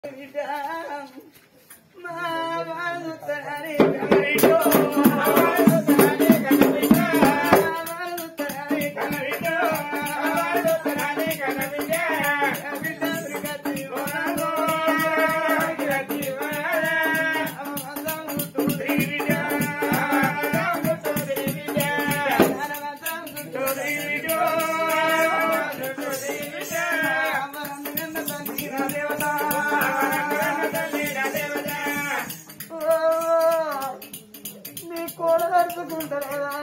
నీ కోడ కడుపుకుంటారా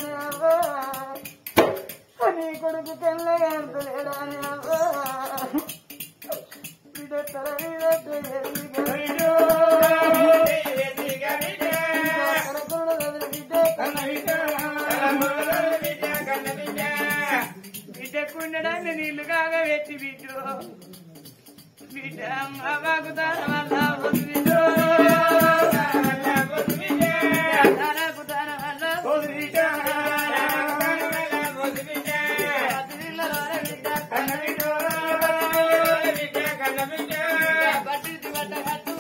నీ కొడుకు తెల్లగా అంటలేడా బిడ్డ తల మీద బిడ్డకుండడాన్ని నీళ్లు కాగా పెట్టి బిడ్డు బిడ్డ అమ్మకు తన వల్ల వద్దు బిడ్డు తనకు తన వల్ల వద్దు బిడ్డ అతిథులలోనే బిడ్డ కన్న బిడ్డ బట్టి బట్ట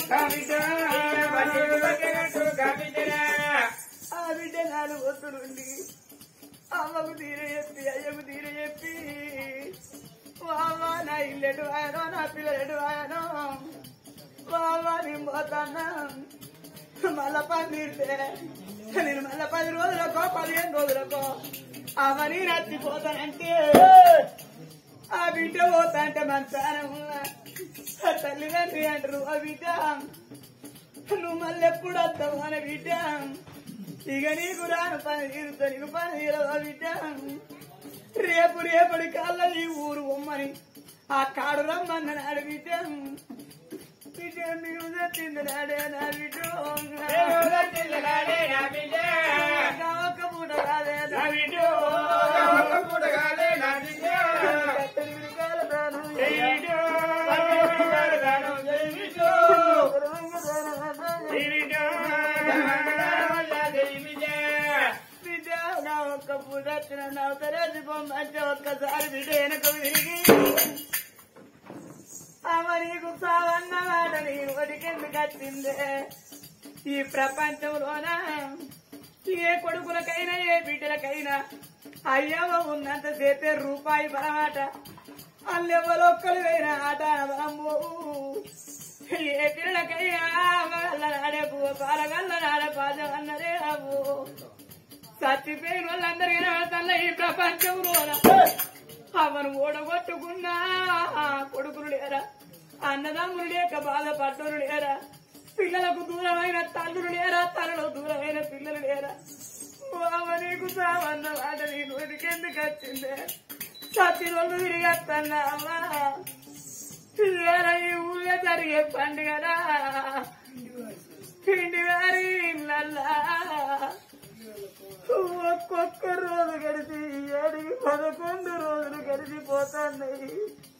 కట్టు ఆ బిడ్డ నాలుగు వస్తుడుండి అమ్మకు తీర చెప్పి అయ్యకు తీర చెప్పి వావా నా ఇల్లెటు ఆయనో నా పిల్లలు ఆయనో వావా నేను పోతానా మళ్ళా పని తీరితే నేను మళ్ళా పది రోజులకో పదిహేను రోజులకో అవని నచ్చిపోతానంటే ఆ బిడ్డ పోతా అంటే మంచానం తల్లిదండ్రి అంటారు ఆ బిడ్డ నువ్వు మళ్ళీ ఎప్పుడు వస్తావు అని బిడ్డ ఇక నీకు రాను పని తీరుతా నీకు పని తీరవా బిడ్డ రేపు రేపటి కల్లా ఈ ఊరు ఉమ్మని ఆ కాడు రమ్మన్న నాడు బిడ్డ బిడ్డ నీవు తెచ్చింది నాడే నా బిడ్డ ఒక్క పూట రాదే నా బిడ్డ కట్టెలు విరిగాల దానం బిడ్డ నా ఒక్క పూట వచ్చిన నా తెరేసి పొమ్మంటే ఒక్కసారి బిడ్డ వెనక తిరిగి అమ్మ నీకు సావన్న మాట నేను ఒడికెందుకు వచ్చిందే ఈ ప్రపంచంలోన ఏ కొడుకులకైనా ఏ బిడ్డలకైనా అయ్యవ ఉన్నంత సేపే రూపాయి బలమాట అల్లెవ్వలొక్కడు వేరే ఆట బలము ఏ పిల్లలకైనా వాళ్ళ నాడే పువ్వు పాలగల్ల నాడే పాదం అన్నదే అవు చచ్చిపోయిన వాళ్ళందరికీ తల్ల ఈ ప్రపంచంలోన అవను ఓడగొట్టుకున్నా కొడుకులు లేరా అన్నదమ్ములు లేక బాధపడ్డరు లేరా పిల్లలకు దూరమైన తల్లులు లేరా తనలో దూరమైన పిల్లలు లేరా అవ నీకు సావన్న మాట నీకు ఎందుకు వచ్చిందే సత్తి రోజు తిరిగత్తన్నా అమ్మా ఏరా ఈ ఊళ్ళో జరిగే పండుగరా పిండి వారి ఇళ్ళల్లా ఒక్కొక్క రోజు గడిచి ఏడికి పదకొండు రోజులు గడిచిపోతున్నాయి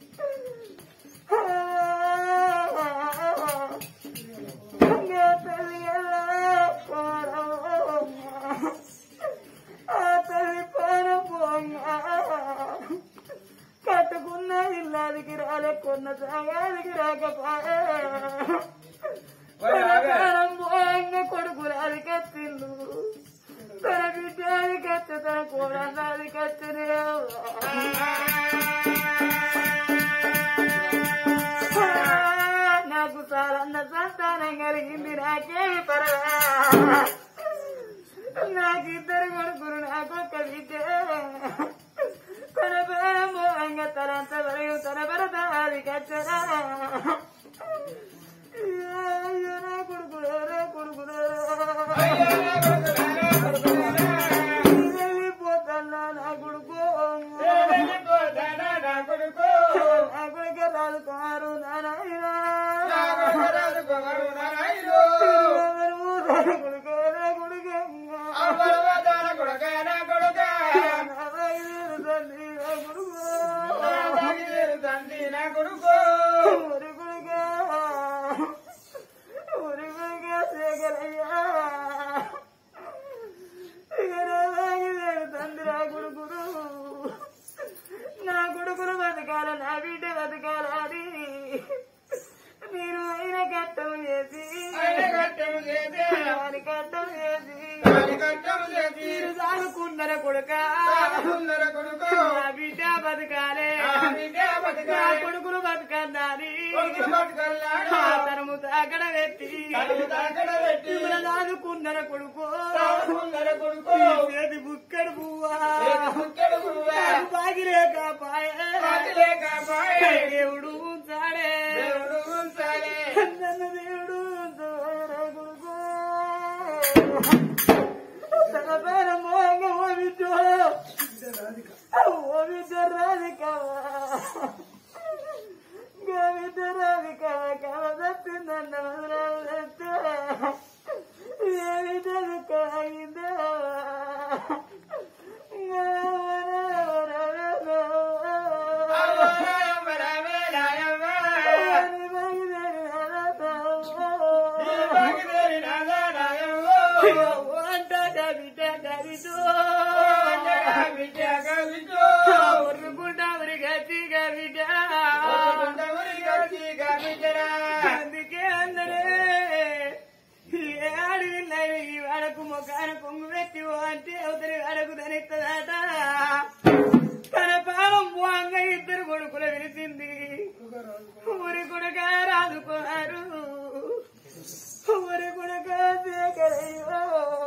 ఇంకా తల్లి ఎలా పోరమ్మా. ఆ తల్లి పోరపోంగా కట్టుకున్న ఇల్లాదికి రాలే కొన్న సాగాదికి రాకపోయే పోంగా కొడుకు రాది కత్తిల్లు తన బిడ్డ అది కత్తి తన కూడా అది కత్తినే నాకు చాలన్న సంతానం కలిగింది నాకేమి పరవా నాకు ఇద్దరు కొడుకులు నాకు ఒక బిడ్డ తన పేరంగా తనంత వరకు తన భరత అది కచ్చరా అయ్యో నా కొడుకులు నా కొడుకులు వెళ్ళిపోతానా నా కొడుకు నా కొడుకే రాదు కుమారు నారాయణ కొడుకు నా కొడుకే నా తల్లి నా కొడుకు ఊరి కొడుకే ఊరి కొడుకే శేఖరయ్యా ఇక నా వాగిలేడు తండ్రి నా కొడుకుడు నా కొడుకును బతకాల నా బిడ్డ బతకాల అని నేను అయిన చేసి అరగట్టము చేసి దాని కట్టం చేసి అరగట్టము చేసి మీరు సాగుకున్నర కొడుక సాగున్నర కొడుకు నా బిడ్డ బతకాలే ఆ బిడ్డ నా బతకాలి. కొడుకులు బతకన్నాని కొడుకులు బతకల్లాడు. ఆ తరము తాకడ పెట్టి కడుపు తాకడ పెట్టి మిమ్మల్ని సాదుకున్నర కొడుకు సాగున్నర కొడుకు చేతి బుక్కడు పువ్వా చేతి బుక్కెడు పువ్వా. బాగిలేక పాయ పాటిలేక పాయే. దేవుడు ఉంచాడే దేవుడు ఉంచాలే. నన్ను దేవుడు ఉంచాడే కొడుకు తన పేరు మోహంగ ఓ బిడ్డో ఓ బిడ్డ రాధిక గోవింద రాధిక కవ తప్పిందన్న వదిలేస్తే ఏమి చదువుకోయిందో రామ రామే రాయవ్వ. ఈ భగదేవి నాథ రాయవ్వ. బిడ్డ కవితో ఓ బిడ్డ కవితో. ఉరుకుంటామని గట్టిగా బిడ్డ ఒప్పుకుంటామని గట్టి కవితరా. అందుకే అందరే ఏ అడవిల్లైన ఈ వాడకు మొఖాన కొంగు పెట్టి ఓ అంటే అవతలి వాడకు తనెత్తదాట తన పాపం పోంగ ఇద్దరు కొడుకులు విరిచింది ఊరి కొడుక రాదుకోరు ఊరి కొడుక శేఖరయ్యో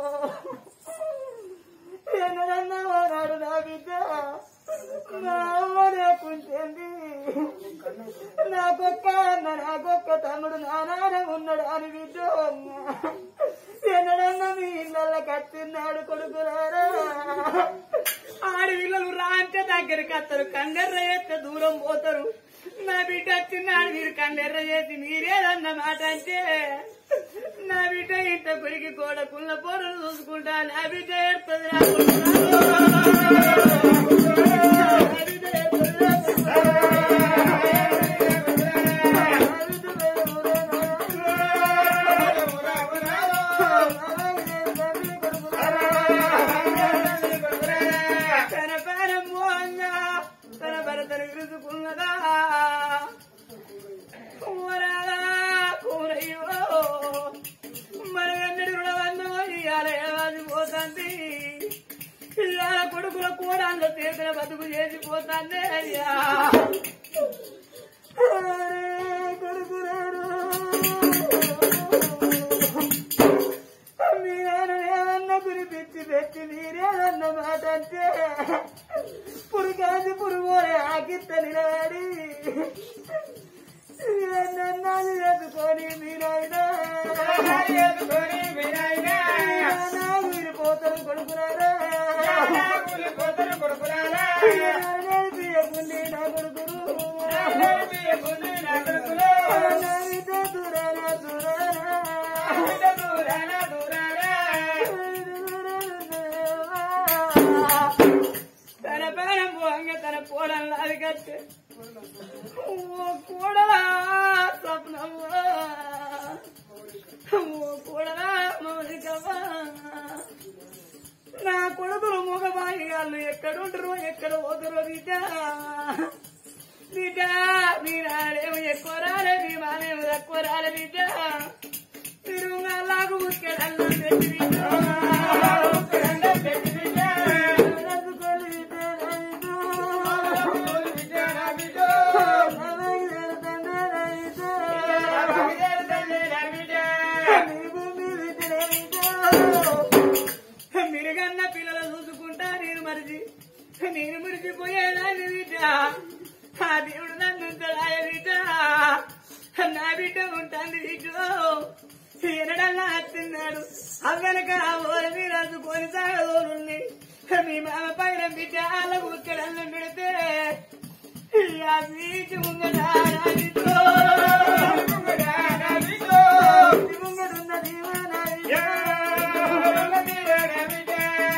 ఎన్నడన్నా ఓనాడు నా బిడ్డ నా అమ్మ లేకుంటుంది నాకొక్క అన్న నాకొక్క తమ్ముడు నా నాన్న ఉన్నాడు అని బిడ్డ ఎన్నడన్నా మీ ఇళ్ళ కత్తిన్నాడు కొడుకులారా ఆడి పిల్లలు రా అంటే దగ్గరికి వస్తారు కండెర్ర చేస్తే దూరం పోతారు నా బిడ్డ వచ్చిన్నాడు మీరు కండెర్ర చేసి మీరేదన్న మాట అంటే నా బిడ్డ ఇంత కొరికి కోడ కుళ్ళ పొరలు చూసుకుంటా నా బిడ్డ ఏడుతుంది నా కొడుకు. నా బిడ్డ ఏడుస్తుంది నా కొడుకు. తన పేరం మోహంగా తన భరతను విరుచుకున్నదా కూరగా కూరయ్యో మరి వెన్నడి రుణబంధం ఇవాళ ఏవాసిపోతుంది ఇవాళ కొడుకుల కూడా అందులో చేతుల బతుకు చేసిపోతాందే అయ్యా కొడుకురాడు మీరేను ఏమన్నా గురిపిచ్చి పెట్టి మీరేదన్న మాట అంటే పురుగాది పురుగోరే ఆకిత్త నిలబడి నన్నాది ఎదుకొని మీరైనా ఎత్తుకొని వినాయనా. వీరిపోతారు కొడుకురారా కూలిపోతరు కొడుకులారా. తీయకుండి నా కొడుకురు తీయకుండి నా కొడుకులు. నావితో దూరానా దూరానా బిడ్డ దూరాన దూరానా. తన పేరం పోంగ తన పోడల్లా అరికట్టే ఓ కూడలా స్వప్నమ్మా ఓ కూడలా మౌలికమ్మా నా కొడుకులు మూగబాయిగాళ్ళు ఎక్కడుంటారో ఎక్కడ పోతారో బిడ్డ బిడ్డ మీ నాడేమో ఎక్కువ రాలే మీ మానేమో తక్కువ రాలే బిడ్డ మీరు అలాగూ ముక్కెడల్లా పెట్టి బిడ్డ దండం పెట్టి బిడ్డ. బ్రతుకులు బిడ్డ రైతు. కూలి బిడ్డ నా బిడ్డ. నవైన తండ్రి రైతు. బిడ్డ తల్లి నా బిడ్డ. మిరుగన్న పిల్లలు చూసుకుంటా నేను మరిచి నేను మురిసిపోయేదాన్ని బిడ్డ ఆ దేవుడు నన్ను ఉంచడాయ బిడ్డ నా బిడ్డ ఉంటుంది బిడ్డ ఎనడల్లా వచ్చిన్నాడు అవ్వనక ఓరి మీరు అందుకొని సాగదోరుంది మీ మామ పైన బిడ్డ అలా ఉక్కడల్లం పెడితే ఆ బీచ్ ముంగడా నా బిడ్డ బిడ్డ నా బిడ్డ. ముంగడున్న దీవానా యా, బిడ్డ నా బిడ్డ.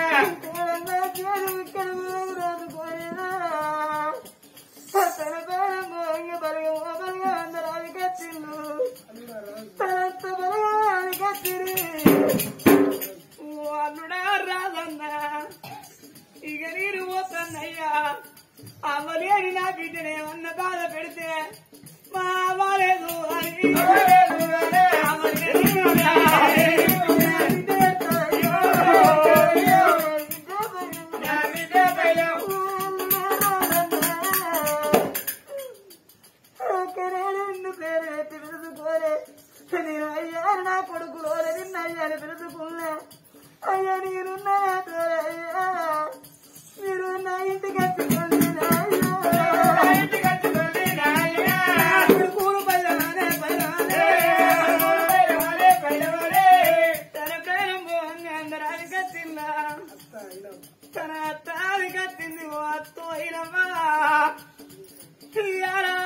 ఇక నీరు పోతుందయ్యా అమ్మలేని నా బిడ్డనేమన్న బాధ పెడితే మా అవ్వలేదు అని నేను అయ్యాను నా కొడుకులో నిన్న అయ్యాను పిలుచుకున్నా అయ్యా నేనున్నా అయ్యా మీరు నా ఇంటికి వచ్చుకోండి కూరు పైలవానే పైలవానే తన ప్రాణం పోంగా అందరాని కత్తిందా తన అత్తాది కత్తింది ఓ అత్తో అయినమ్మా ఇయ్యాలా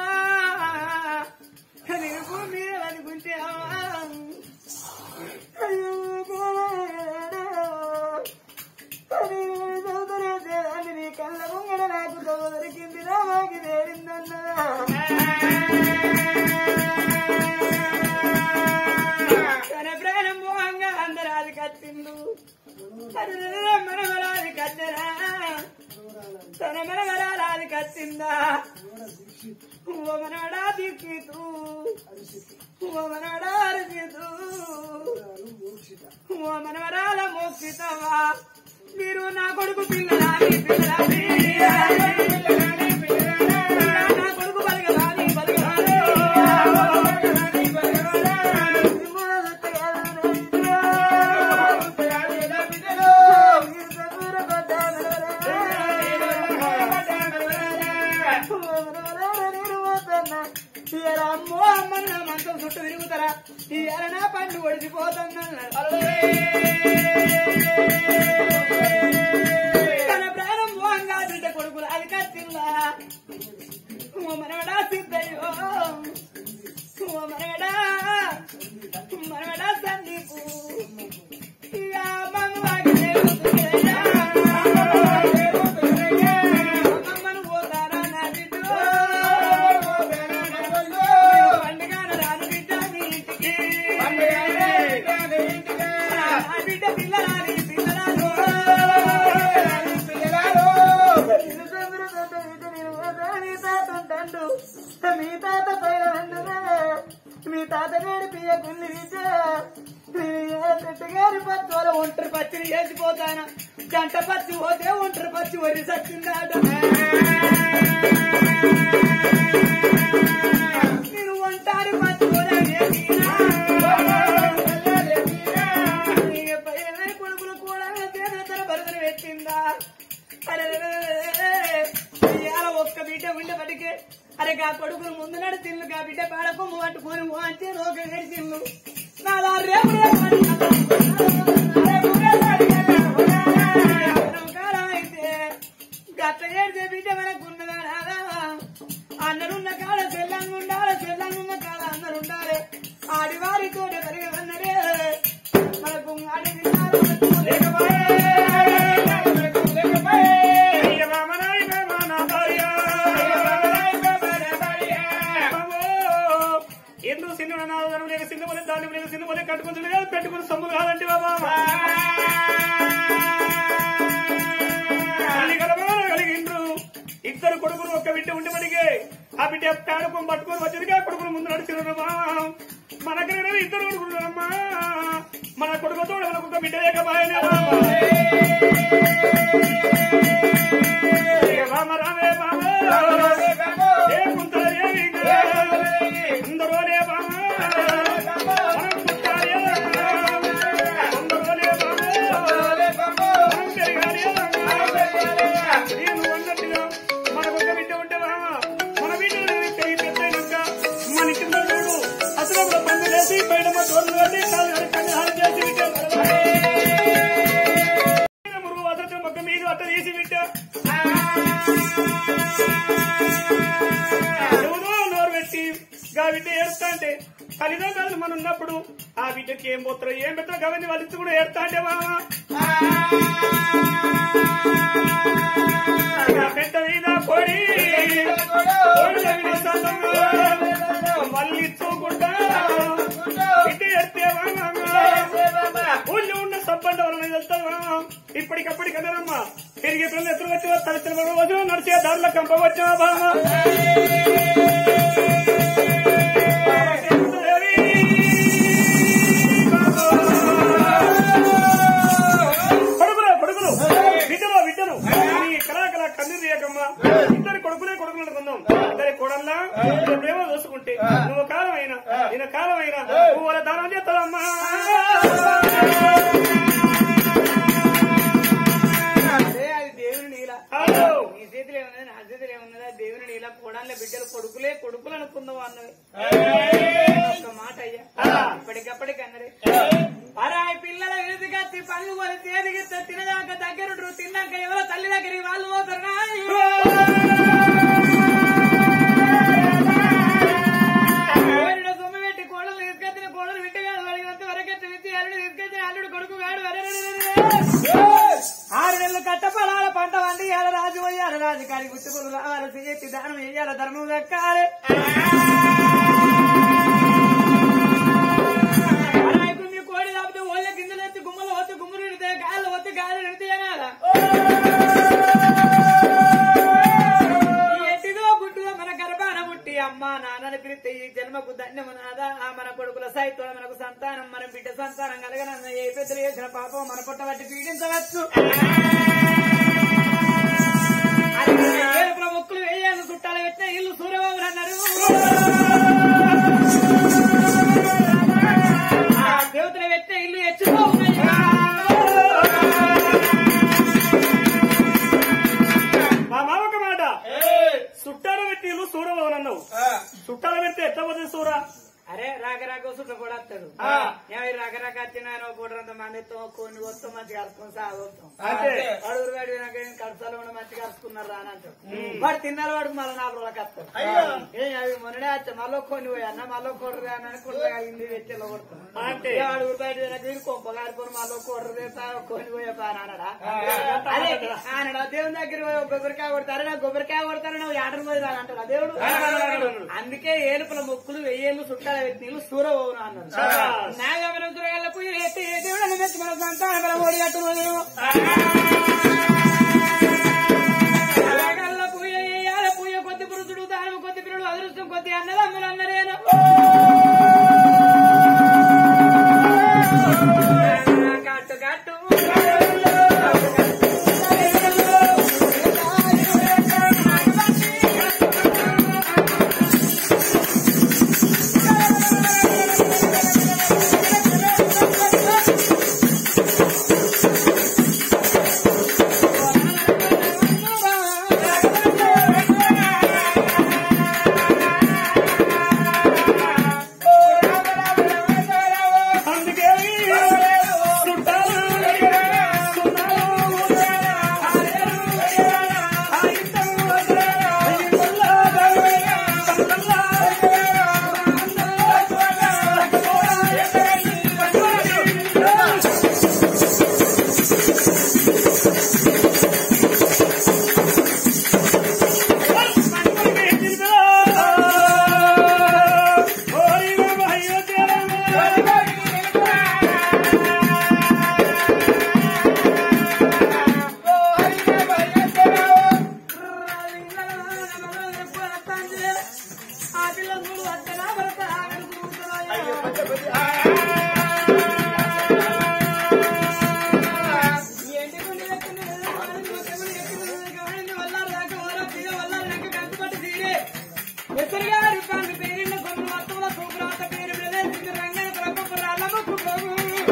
నేను భూమి మీద అనుకుంటే అమ్మా అయ్యో గోవాడా. అని చదువుతున్న దేవాన్ని నీ కళ్ళ ముంగడ నాకు దొంగ దొరికింది నా మాకి తేడిందన్నా తన ప్రాణం మోహంగా అందరాది కత్తిండు అరెరెరె మనవరాలి కత్తెరా తన మనవరాలి కత్తిందా ఓ మనవడా దిక్కితూ ఓ మనవడా అరిచితూ ఓ మనవరాల మోక్షితవా మీరు నా కొడుకు పిల్లలాని పిల్లలాని నా కొడుకు బలగలాని బలగలాని అమ్మో అమ్మని నా మంచం చుట్టూ తిరుగుతారా ఈ నా పండు ఒడిచిపోతుందన్నాడు తన ప్రాణం మోహంగా బిడ్డ కొడుకులు అది కత్తిల్లా ఓ మనవడా సిద్ధయ్యో ఓ మనవడా మనవడా సందీపు ఇక మంగవాడి దేవుడుయ్యా. అమ్మమ్మను పోతారా నా బిడ్డ పండుగన రాను బిడ్డ నీ ఇంటికి నా బిడ్డ పిల్లరాని పిల్లరాను మీ తాత పైన మీ తాత నేడు పియ్యకుంది చెట్టుగారి పచ్చి ఒంటరి పచ్చిని వేసిపోతాను జంట పచ్చి పోతే ఒంటరి పచ్చి వరి సచ్చిందాట నేను ఒంటారి పచ్చి కూడా వేసినా. ఇక పైన కొడుకులు కూడా తన భరతను పెట్టిందా అరే ఇవాళ ఒక్క బిడ్డ ఉండబడికే అరే గా కొడుకులు ముందు నడు తిన్ను గా బిడ్డ పేడ కొమ్ము పట్టుకొని ఓ అంటే రోగ తిన్ను నాలా రేపు రేపు అని నమస్కారం అయితే గట్ల ఏడితే బిడ్డ మనకు ఉన్నదా రాదా అన్నరున్న కాడ చెల్లంగా ఉండాలి చెల్లంగా ఉన్న కాడ అందరు ఉండాలి ఆడివారితో పెరిగవన్నరే మనకు ఆడి ఎందుకు సినిమా నాదనం లేక సినిమా దాన్ని లేక సినిమా కట్టుకుంటుంది కాదు పెట్టుకుని సొమ్ము కాదండి బాబా తల్లి కలవారు కలిగిండ్రు ఇద్దరు కొడుకులు ఒక్క బిడ్డ ఉండి మనకి ఆ బిడ్డ పేడకం పట్టుకొని వచ్చిందిగా కొడుకులు ముందు నడిచిరమ్మా మనకైనా ఇద్దరు కొడుకున్నారమ్మా మన కొడుకుతో మనకు ఒక బిడ్డ లేకపోయా రామ రామే బామ ఏ కుంతల ఏమి అందరోనే బామ మనం పుట్టాలి అందరోనే బామ మనం పెరగాలి నేను అన్నట్టుగా మనకు ఒక బిడ్డ ఉంటే బామ మన బిడ్డలు పెరిగి పెద్దయినాక మన కింద చూడు అసలు పండు వేసి బయట మా తోడు కట్టి కాలు కడుక్కొని హాలు చేసి బిడ్డ మురుగు వదలటం ఒక మీద అట్ట తీసి బిడ్డ ఎవరో నోరు పెట్టి గా బిడ్డ ఏడుస్తా అంటే తల్లిదండ్రులు మనం ఉన్నప్పుడు ఆ బిడ్డకి ఏం పోతారో ఏం పెట్టారో గవన్ని వాళ్ళు కూడా ఏడుస్తా అంటే మామ నా పెద్ద మీద పొడి పొడిల మీద సతంగా, మళ్ళీ ఇచ్చుకుంటా బిడ్డ ఎత్తే ఊళ్ళో ఉన్న సబ్బండ వలన వెళ్తావా ఇప్పటికప్పటికన్నారమ్మా తిరిగి పిల్లలు ఎత్తులు వచ్చా తలసిన రోజు నడిచే దారిలో కంపవచ్చా బామా కొడుకులే కొడుకులు బిడ్డలో బిడ్డలు నీ కళా కళా కన్నీరు చేయకమ్మా ఇద్దరు కొడుకులే కొడుకులు అనుకుందాం ఇద్దరి కొడల్లా ప్రేమ చూసుకుంటే నువ్వు కాలం అయినా ఈయన కాలం అడిగినా పువ్వుల దానం చేస్తాడమ్మా అదే అది దేవుని నీల అవును. నీ చేతిలో ఏమున్నది నా చేతిలో ఏమున్నది అది దేవుని నీల కోడాల బిడ్డలు కొడుకులే కొడుకులు అనుకుందాం అన్నది ఒక మాట అయ్యా ఇప్పటికప్పటికి అన్నది పరాయి పిల్లల ఎదుగత్తి పనులు కొని చేతికి తినదాక దగ్గరుండ్రు తిన్నాక ఎవరో తల్లి దగ్గరికి వాళ్ళు పోతారు నాయ్. కోరిన సొమ్ము పెట్టి కోడలు తీసుకొచ్చిన కోడలు వింటే కాదు అడిగినంత వరకు ఎత్తి అల్లుడు తీసుకొచ్చిన అల్లుడు కొడుకు గాడు ఆరు నెలలు కట్టపడాల పంట వండి ఇవాళ రాజు పోయాల రాజు కాడి గుట్టుకులు రావాలి చేతి దానం వేయాల ధర్మం దక్కాలి అనాయకుడిని కోడి దాపితే ఓళ్ళ కిందలు ఎత్తి గుమ్మలు వత్తి గుమ్మలు నిడితే గాళ్ళు వత్తి గాలి నిడితే అనాలా ఈ ఎట్టిదో గుట్టుగా మన గర్భాన పుట్టి అమ్మ నాన్నని పిలిస్తే ఈ జన్మకు ధన్యము నాదా ఆ మన కొడుకుల సైతం మనకు సంతానం మన బిడ్డ సంతానం కలగనన్న ఏ పెద్దలు చేసిన పాపం మన పుట్ట బట్టి పీడించవచ్చు అది ఏడుపుల మొక్కులు వేయాలి చుట్టాలు పెట్టిన ఇల్లు సూర్యబాబులు అన్నారు ఆ దేవతలు పెట్టిన ఇల్లు ఎచ్చుకో మా మామ ఒక మాట చుట్టాలు పెట్టి ఇల్లు సూరవనన్నావు చుట్టాలు పెడితే ఎట్లా పోతుంది సూర అరే రాక రాక సుట్ట కూడా వస్తాడు ఏమై రాక రాక వచ్చిన కూడరంత మందితో కొన్ని వస్తాం మంచిగా కలుసుకొని సాగుతాం అంతే. అడుగురు వాడి కడసాలు కూడా మంచిగా కలుసుకున్నారు రా అని అంటాడు వాడు తిన్నారు వాడికి మళ్ళీ నాలుగు రోజులకు వస్తాడు ఏ అవి మొన్ననే వచ్చా మళ్ళీ కొన్ని పోయి అన్న మళ్ళీ కొడరు అని కుట్ర ఇంది వెచ్చెల్లో కొడతాం అంటే ఏ అడుగురు బయట వీరు కొంప కారిపోయి మళ్ళీ కొడరు రేపా కొని పోయే పాన అనడా అదే అనడా దేవుని దగ్గర పోయి ఒక కొబ్బరికాయ కొడతారు నాకు కొబ్బరికాయ కొడతారు నువ్వు ఆటలు పోయి రా అంటాడు ఆ దేవుడు అందుకే ఏలుపుల మొక్కులు వెయ్యేళ్ళు చుట్టాల వ్యక్తులు సూరబోవును అన్నారు నాగమనం దురగలకు ఎత్తి దేవుడు మెచ్చి మన సంతానం మన ఓడి కట్టుకోలేము అలాగల్ల పూజ చేయాలి పూజ కొద్ది పురుషుడు దానం కొద్ది పిల్లడు అదృష్టం కొద్ది అన్నదమ్ములు అన్నరేనా కట్టు కట్టు అందుకే చుట్టాలు ఆ పిల్లలు వద్దనా భర్త ఏంటి కొన్ని లెక్కలు వల్లారు దాకా ఓరా తీర వల్లారు దాకా కంచుపట్టి తీరే ఎసరుగా రూపాయలు పేరిన కొన్ని వస్తువుల సూపరాత పేరు ప్రదేశించి రంగన ప్రభు రాళ్ళకు ప్రభు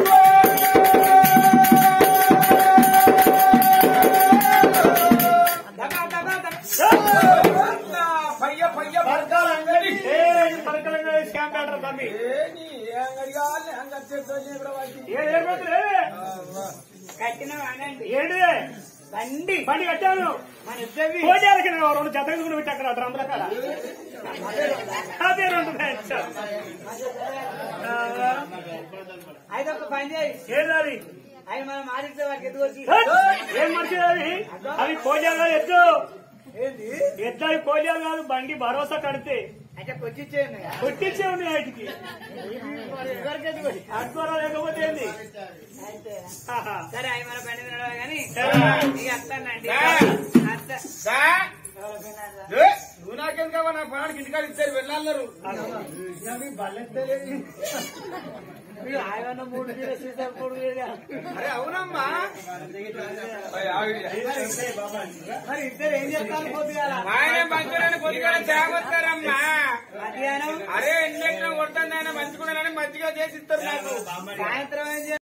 దబా దబా దబా పయ్య పయ్య బర్గాల అంగడి తమ్మి ఏని ఏ అంగడి కావాలి అంగడి చేసి ఏ ఏర్పడుతుంది కట్టిన వాడండి ఏంటి బండి బండి కట్టాను మన ఇద్దరివి కోటాలకి రెండు జతలు కూడా పెట్టి అక్కడ డ్రమ్ల కాడ అదే రెండు బ్యాచ్. ఆ, అయితే ఒక పని చేయి ఏంటది ఆయన మనం మారిస్తే వాడికి ఎదుగు వచ్చి హట్! ఏం మనిషి అది అవి కోజాలు కాదు ఎద్దు ఏంది ఎద్దు అవి కోజాలు కాదు బండి భరోసా కడితే అయితే కొచ్చిచ్చేయండి కొట్టించే ఉంది వాటికి ఎవరికి ఎదుగు అడ్వరా లేకపోతే ఏంది అయితే ఆహా. సరే ఆయన మన బండి తినడం కానీ సరే. ఇక అత్తానండి ఆ. అత్త దా ఎవరికైనా అత్త. ఏ, నువ్వు నాకెందుకమ్మా నా ప్రాణానికి ఇంటికాడ ఇచ్చారు వెళ్ళాలన్నారు వీడు ఆయన మూడు వేలు సీసాలు మూడు వేలు అరే అవునమ్మా అయ్, ఆగు. మరి ఇద్దరు ఏం చేస్తారు పొద్దుగాల ఆయన బంధువులను కొద్దిగా జాగ్రత్తరమ్మా మధ్యాహ్నం అరే ఎండెక్కడ కొడుతుంది ఆయన మంచిగా మజ్జిగ చేసి ఇస్తారు నాకు సాయంత్రం ఏం చేయాలి?